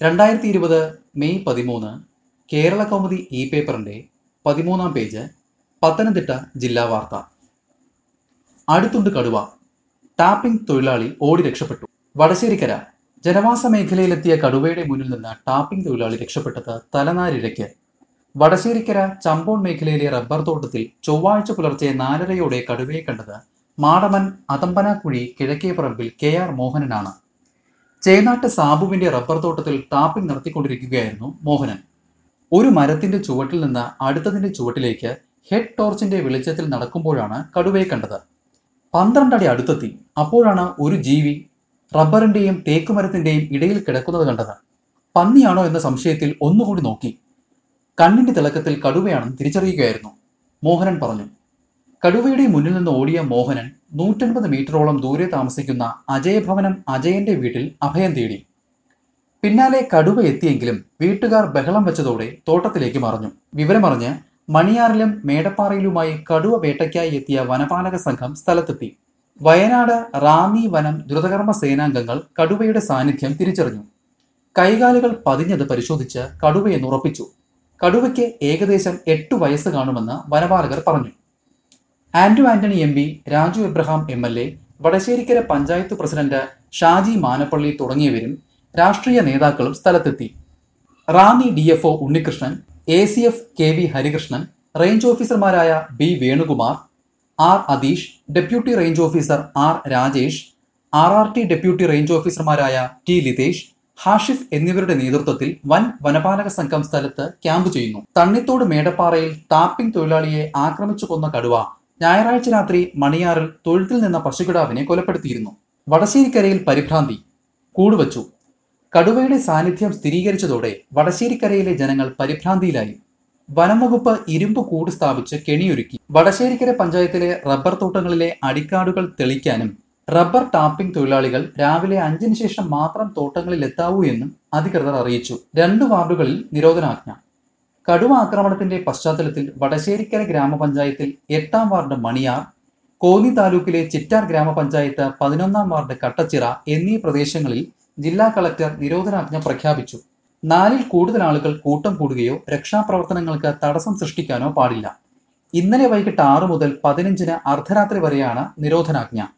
രണ്ടായിരത്തി ഇരുപത് മെയ് പതിമൂന്ന് കേരള കൗമുദി ഇ പേപ്പറിന്റെ പതിമൂന്നാം പേജ് പത്തനംതിട്ട ജില്ലാ വാർത്ത അടുത്തുണ്ട് കടുവ ടാപ്പിംഗ് തൊഴിലാളി ഓടി രക്ഷപ്പെട്ടു വടശ്ശേരിക്കര ജനവാസ മേഖലയിലെത്തിയ കടുവയുടെ മുന്നിൽ നിന്ന് ടാപ്പിംഗ് തൊഴിലാളി രക്ഷപ്പെട്ടത് തലനാരിഴയ്ക്ക് വടശ്ശേരിക്കര ചമ്പോൺ മേഖലയിലെ റബ്ബർ തോട്ടത്തിൽ ചൊവ്വാഴ്ച പുലർച്ചെ നാലരയോടെ കടുവയെ കണ്ടത് മാടമൻ അതമ്പനാക്കുഴി കിഴക്കേപ്പറമ്പിൽ കെ ആർ മോഹനനാണ് ചേനാട്ട് സാബുവിന്റെ റബ്ബർ തോട്ടത്തിൽ ടാപ്പിംഗ് നടത്തിക്കൊണ്ടിരിക്കുകയായിരുന്നു മോഹനൻ ഒരു മരത്തിന്റെ ചുവട്ടിൽ നിന്ന് അടുത്തതിന്റെ ചുവട്ടിലേക്ക് ഹെഡ് ടോർച്ചിന്റെ വെളിച്ചത്തിൽ നടക്കുമ്പോഴാണ് കടുവയെ കണ്ടത് പന്ത്രണ്ടടി അടുത്തെത്തി അപ്പോഴാണ് ഒരു ജീവി റബ്ബറിന്റെയും തേക്കുമരത്തിന്റെയും ഇടയിൽ കിടക്കുന്നത് കണ്ടത് പന്നിയാണോ എന്ന സംശയത്തിൽ ഒന്നുകൂടി നോക്കി കണ്ണിന്റെ തിളക്കത്തിൽ കടുവയാണെന്ന് തിരിച്ചറിയുകയായിരുന്നു മോഹനൻ പറഞ്ഞു കടുവയുടെ മുന്നിൽ നിന്ന് ഓടിയ മോഹനൻ നൂറ്റൻപത് മീറ്ററോളം ദൂരെ താമസിക്കുന്ന അജയഭവനം അജയന്റെ വീട്ടിൽ അഭയം തേടി പിന്നാലെ കടുവ എത്തിയെങ്കിലും വീട്ടുകാർ ബഹളം വെച്ചതോടെ തോട്ടത്തിലേക്ക് മറഞ്ഞു വിവരമറിഞ്ഞ് മണിയാറിലും മേടപ്പാറയിലുമായി കടുവ വേട്ടയ്ക്കായി എത്തിയ വനപാലക സംഘം സ്ഥലത്തെത്തി വയനാട് റാന്നി വനം ദ്രുതകർമ്മ സേനാംഗങ്ങൾ കടുവയുടെ സാന്നിധ്യം തിരിച്ചറിഞ്ഞു കൈകാലുകൾ പതിഞ്ഞത് പരിശോധിച്ച് കടുവയെന്ന് ഉറപ്പിച്ചു കടുവയ്ക്ക് ഏകദേശം എട്ട് വയസ്സ് കാണുമെന്ന് വനപാലകർ പറഞ്ഞു Anto Antony M P Raju Abraham M L A Vadasserikkara panchayat president Shaji Manappally തുടങ്ങിയവരും രാഷ്ട്രീയ നേതാക്കളും സ്ഥലത്തെത്തി Ranni D F O Unnikrishnan A C F K V Harikrishnan range ഓഫീസർമാരായ B Venukumar R Atheesh deputy range officer R Rajesh R R T deputy range ഓഫീസർമാരായ ടി ലിതേഷ് ഹാഷിഫ് എന്നിവരുടെ നേതൃത്വത്തിൽ വൻ വനപാലക സംഘം സ്ഥലത്ത് ക്യാമ്പ് ചെയ്യുന്നു തണ്ണിത്തോട് മേടപ്പാറയിൽ ടാപ്പിംഗ് തൊഴിലാളിയെ ആക്രമിച്ചു കൊന്ന കടുവ ഞായറാഴ്ച രാത്രി മണിയാറിൽ തൊഴുത്തിൽ നിന്ന പശുകിടാവിനെ കൊലപ്പെടുത്തിയിരുന്നു വടശ്ശേരിക്കരയിൽ പരിഭ്രാന്തി കൂടുവച്ചു കടുവയുടെ സാന്നിധ്യം സ്ഥിരീകരിച്ചതോടെ വടശ്ശേരിക്കരയിലെ ജനങ്ങൾ പരിഭ്രാന്തിയിലായി വനംവകുപ്പ് ഇരുമ്പ് കൂട് സ്ഥാപിച്ച് കെണിയൊരുക്കി വടശ്ശേരിക്കര പഞ്ചായത്തിലെ റബ്ബർ തോട്ടങ്ങളിലെ അടിക്കാടുകൾ തെളിക്കാനും റബ്ബർ ടാപ്പിംഗ് തൊഴിലാളികൾ രാവിലെ അഞ്ചിന് ശേഷം മാത്രം തോട്ടങ്ങളിൽ എത്താവൂ എന്നും അധികൃതർ അറിയിച്ചു രണ്ട് വാർഡുകളിൽ നിരോധനാജ്ഞ കടുവ ആക്രമണത്തിന്റെ പശ്ചാത്തലത്തിൽ വടശ്ശേരിക്കര ഗ്രാമപഞ്ചായത്തിൽ എട്ടാം വാർഡ് മണിയാർ കോന്നി താലൂക്കിലെ ചിറ്റാർ ഗ്രാമപഞ്ചായത്ത് പതിനൊന്നാം വാർഡ് കട്ടച്ചിറ എന്നീ പ്രദേശങ്ങളിൽ ജില്ലാ കളക്ടർ നിരോധനാജ്ഞ പ്രഖ്യാപിച്ചു നാലിൽ കൂടുതൽ ആളുകൾ കൂട്ടം കൂടുകയോ രക്ഷാപ്രവർത്തനങ്ങൾക്ക് തടസ്സം സൃഷ്ടിക്കാനോ പാടില്ല ഇന്നലെ വൈകിട്ട് ആറു മുതൽ പതിനഞ്ചിന് അർദ്ധരാത്രി വരെയാണ് നിരോധനാജ്ഞ